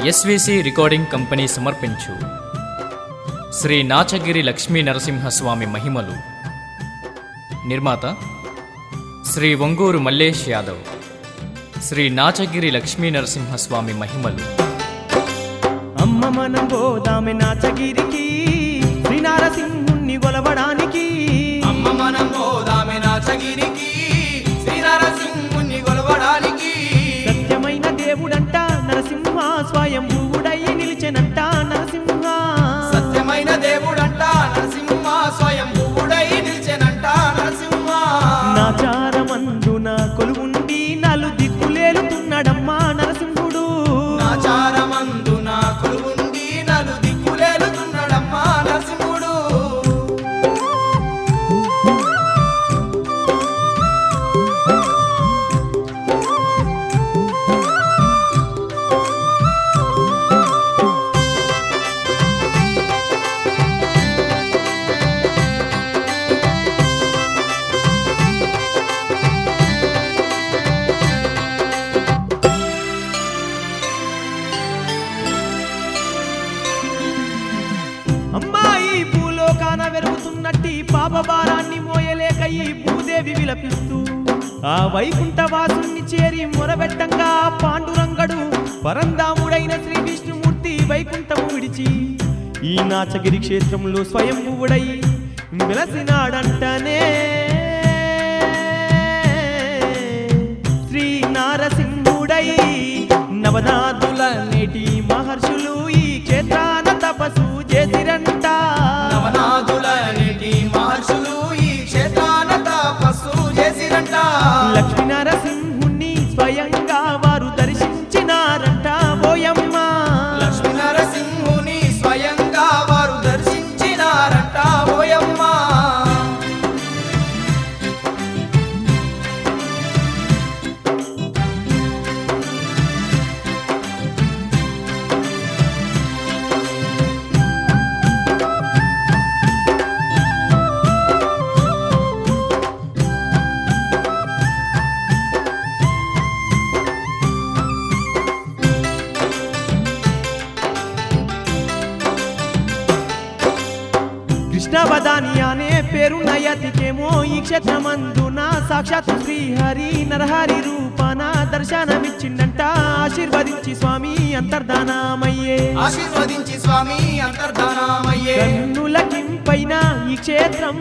SVC recording company సమర్పించు శ్రీ నాచగిరి లక్ష్మీ నరసింహస్వామి మహిమలు నిర్మాత శ్రీ ఒంగూరు మల్లేష్ యాదవ్ శ్రీ నాచగిరి లక్ష్మీ నరసింహస్వామి మహిమలు అమ్మ మనం పోదామె నాచగిరికి శ్రీనారసింహుణ్ణి గొలవడానికి అమ్మ మనం పోదామె నాచగిరికి శ్రీనరసింహుని కొలవడానికి సత్యమైన దేవుడంట నరసింహ స్వయంభువుడై నిలిచెనంట నరసింహ సత్యమైన దేవుడంట నరసింహ స్వయం భూవుడై నిలిచెనంట నరసింహ నాచారమందున కొలువుండి నలు దిక్కులేలుతున్నాడమ్మా నరసింహుడు నాచారమందున కొలువుండి నలు దిక్కులేలుతున్నాడమ్మా నరసింహుడు అమ్మాయి భూలోకాన వెరుగుతున్నట్టి పాప భారాన్ని మోయలేక ఈ భూదేవి విలపిస్తూ ఆ వైకుంఠవాసుని చేరి మొరబెట్టంగా పాండురంగడు పరందాముడైన శ్రీ విష్ణుమూర్తి వైకుంఠము విడిచి ఈ నాచగిరి క్షేత్రంలో స్వయంభువుడై వెలసినాడంటనే శ్రీ నారసింహుడై నవనాథుల నేటి మహర్షులు ఈ క్షేత్రాన తపస్సు చేసిరంట నవనాథుల నేటి మహర్షులు ఈ క్షేత్రాన తపస్సు చేసిరంట లక్ష్మీ నరసింహుణ్ణి స్వయంగా వారు దర్శించినారంట ఓయమ్మ లక్ష్మీ నరసింహుని స్వయంగా వారు దర్శించినారంట ఓయమ్మ కృష్ణవదాని అనే పేరున్న యతికేమో ఈ క్షేత్రమందున సాక్షాత్ శ్రీహరి నరహరి రూపాన దర్శనమిచ్చిండంట ఆశీర్వదించి స్వామి అంతర్ధానమయ్యే ఆశీర్వదించి స్వామి అంతర్ధానమయ్యే కన్నులకింపైన ఈ క్షేత్రం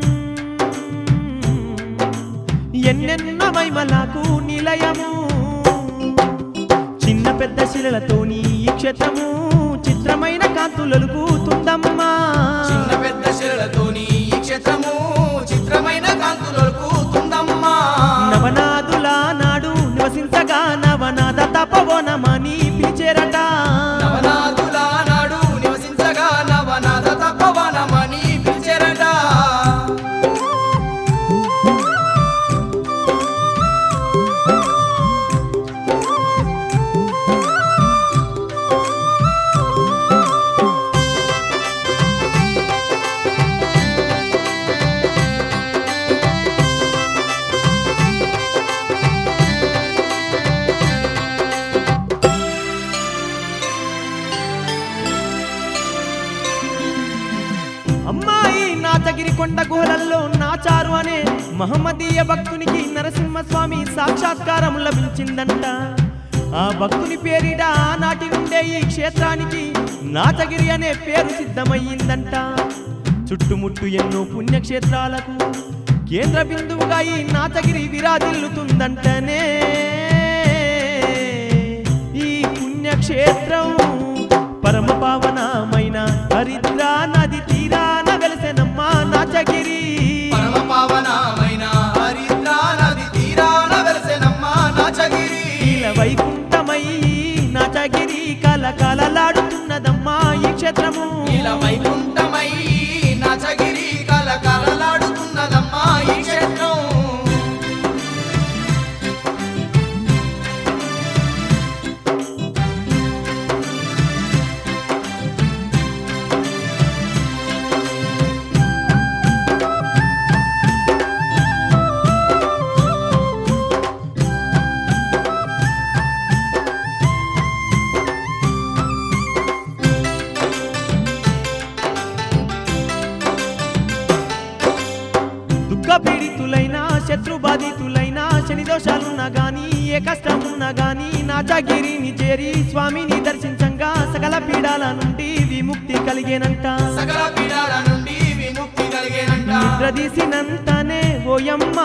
ఎన్నెన్న మైమలకు నిలయము చిన్న పెద్ద శిలలతోని ఈ క్షేత్రము చిత్రమైన కాంతులలుకుతుందమ్మా చిన్న పెద్ద శిలలతోని ఈ క్షేత్రము చిత్రమైన కాంతులకు తుందమ్మా నవనాదుల నాడు నివసించగా నవనాద తపవనమని పిలిచేరట నవనాథుల నాడు నివసించగా నవనాథ తపవనమని పిలిచారట అమ్మాయి నాచగిరి కొండ గుహలల్లో నాచారు అనే మహమ్మదీయ భక్తునికి నరసింహస్వామి సాక్షాత్కారం లభించిందంట ఆ భక్తుని పేరిట ఆనాటి నుండే ఈ క్షేత్రానికి నాచగిరి అనే పేరు సిద్ధమయ్యిందంట చుట్టుముట్టు ఎన్నో పుణ్యక్షేత్రాలకు కేంద్ర బిందువుగా ఈ నాచగిరి విరాజిల్లుతుందంటనే ఈ పుణ్యక్షేత్రం పరమ పావనమైన హరిద్రా నది తీరాన వెలసెనమ్మ నాచగిరి పరమ పావనమైన హరిద్రా నది తీరాన వెలసెనమ్మ నాచగిరి నీల వైకుంఠమై నాచగిరి కల కలలాడుతున్నదమ్మా ఈ క్షేత్రము ఇలా వైకుంఠమై నాచగిరి కల కలలాడుతున్నదమ్మా ఈ క్షేత్రం బాధితులైన శని దోషాలున్నా గాని ఏ కష్టం ఉన్నా గాని నాచాగిరిని చేరి స్వామిని దర్శించంగా సకల పీడాల నుండి విముక్తి కలిగేనంట సకల పీడాల నుండి విముక్తి కలిగేనంట నిద్రదీసినంతనే ఓయమ్మా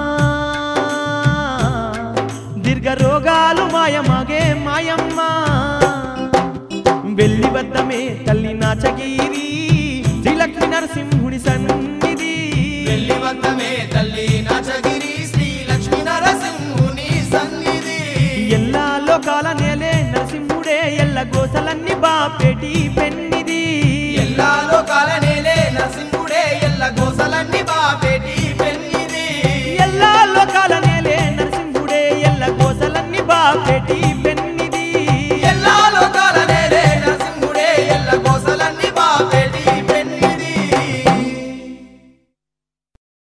దీర్ఘ రోగాలు మాయమాగే మాయమ్మా వెళ్ళి వద్దమే తల్లి నాచగిరి శ్రీలక్ష్మి నరసింహుడి సన్నిధి వెళ్ళి వద్దమే తల్లి నచగిరి శ్రీ లక్ష్మీ నరసింహుని సన్నిధి ఎల్లా లోకాల నేలే నరసింహుడే ఎల్ల గోసలన్నీ బాపేటి పెన్నిది ఎల్లా లోకాల నేలే నరసింహుడే ఎల్ల గోసలన్నీ బాపేటి పెన్నిది ఎల్లా లోకాల నేలే నరసింహుడే ఎల్ల గోసలన్నీ బాపేటి